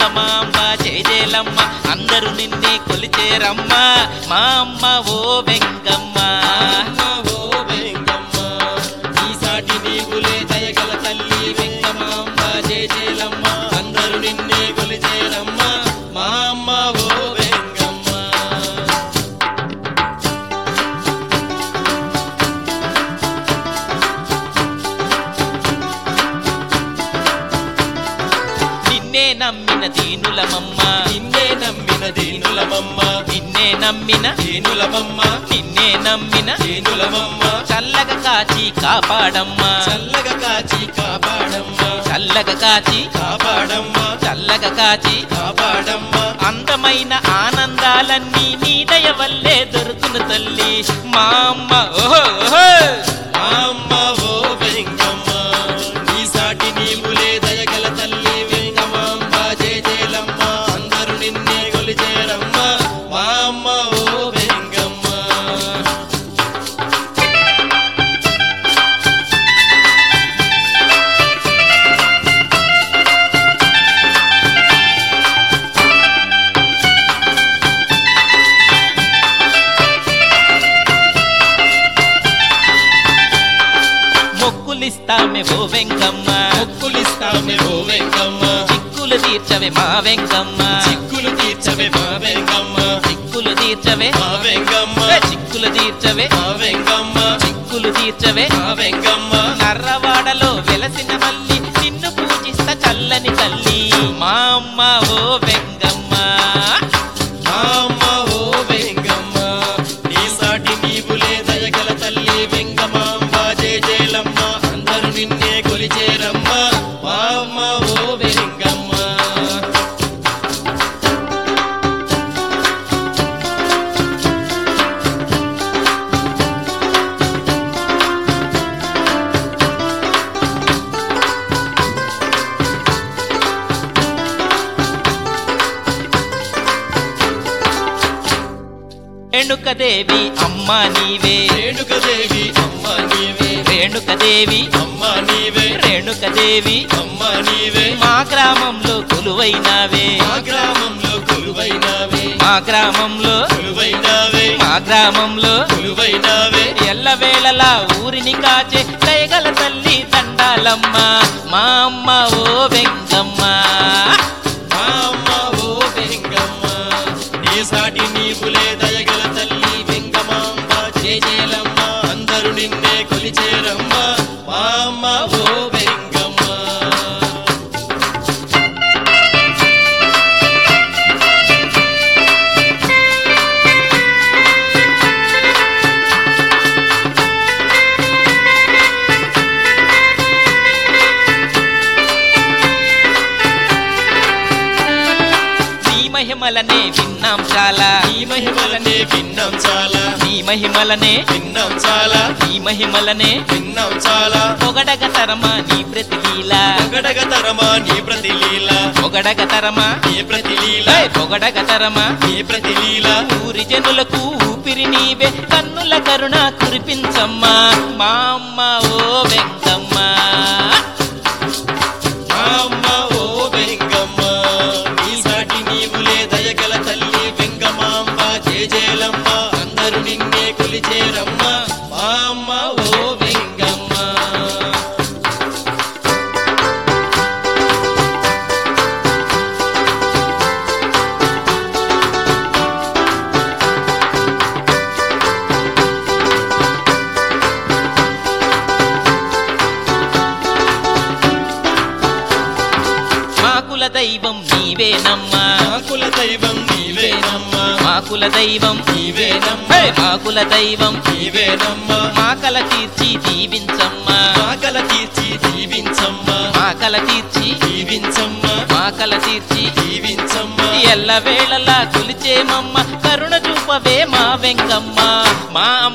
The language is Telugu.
వెంగమాంబ జయజేలమ్మ అందరూ నిన్నే కొలిచేరమ్మ మా అమ్మ ఓ వెంగమ్మ అమ్మ ఓ వెంగమ్మ నీ సాటి నీవులే దయగల తల్లి వెంగమాంబ జయజేలమ్మ అందరూ నిన్నే కొలిచేరమ్మ మా అమ్మ ఓ వెంగమ్మ నిన్నే నమ్మిన దీనులమమ్మ నిన్నే నమ్మిన దీనులమమ్మ నిన్నే నమ్మిన దీనులమమ్మ నిన్నే నమ్మిన దీనులమమ్మ చల్లగా కాచి కాపాడమ్మా చల్లగా కాచి కాపాడమ్మ చల్లగా కాచి కాపాడమ్మ చల్లగా కాచి కాపాడమ్మ అందమైన ఆనందాలన్నీ నీ దయ వల్లే దొరుకును తల్లి మా అమ్మ ఓహో ఓహో. మా అమ్మ ఓ వెంగమ్మ నీ సాటి నీవులే దయగల తల్లి వెంగమాంబ జయజేలమ్మ అందరూ నిన్నే కొలిచేరమ్మ మా అమ్మ ఓ వెంగమ్మ మొక్కులిస్తామే ఓ వెంకమ్మ మొక్కులిస్తామే ఓ వెంగమ్మ చిక్కులు తీర్చవే మా వెంకమ్మ చిక్కులు తీర్చవే మా వెంగమ్మ చిక్కులు తీర్చవే మా వెంగమ్మ ఏ చిక్కులు తీర్చవే మా వెంగమ్మ చిక్కులు తీర్చవే మా వెంగమ్మ నర్రవాడలో వెలసిన మల్లి నిన్ను పూజిస్తా చల్లని తల్లి మా అమ్మ ఓ వెంగమ్మ మా అమ్మ ఓ వెంగమ్మ నీ సాటి నీవులే దయగల తల్లి వెంగమాంబ జయజేలమ్మ అందరూ నిన్నే కొలిచేరమ్మ మా అమ్మ ఓ వెంగమ్మ రేణుకదేవి అమ్మ నీవే రేణుకదేవి అమ్మ నీవే రేణుకదేవి అమ్మ నీవే రేణుకదేవి అమ్మ నీవే మా గ్రామంలో కొలువైనావే మా గ్రామంలో కొలువైనావే మా గ్రామంలో కొలువైనావే మా గ్రామంలో కొలువైనావే ఎల్లవేళలా ఊరిని కాచే దయగల తల్లి దండాలమ్మ మా అమ్మ ఓ వెంగమ్మ మా అమ్మ ఓ వెంగమ్మ నీ సాటి నీవులే దయగల తల్లి వెంగమాంబ జయజేలమ్మ అందరూ నిన్నే కొలిచేరమ్మ మా అమ్మ ఓ వెంగమ్మ నీ మహిమలనే విన్నాం చాలా నీ మహిమలనే విన్నాం చాలా నీ మహిమలనే విన్నాం చాలా నీ మహిమలనే విన్నాం చాలా పొగడగ తరమా నీ ప్రతిలీల పొగడగ తరమా నీ ప్రతి లీల పొగడగ తరమా నీ ప్రతి లీల ఏయ్, పొగడగ తరమా నీ ప్రతి లీల ఊరి జనులకు ఊపిరి నీవే కన్నుల కరుణ కురిపించమ్మా మా అమ్మ ఓ వెంకమ్మ మా అమ్మ ఓ వెంగమ్మ నీ సాటి నీవులే దయగల తల్లి వెంగమాంబ జేజేలమ్మ అందరూ నిన్నే కొలిచేరమ్మ మా అమ్మ ఓ వెంగమ్మ మా కుల దైవం నీవేనమ్మా మా కుల దైవం నీవేనమ్మా మా కుల దైవం నీవేనమ్మా హే, మా కుల దైవం నీవేనమ్మా మా కల తీర్చి దీవించమ్మా మా కల తీర్చి దీవించమ్మా మా కల తీర్చి దీవించమ్మా మా కల తీర్చి దీవించమ్మా ఎల్ల వేళలా కొలిచేమమ్మ కరుణ చూపవే మా వెంకమ్మ మా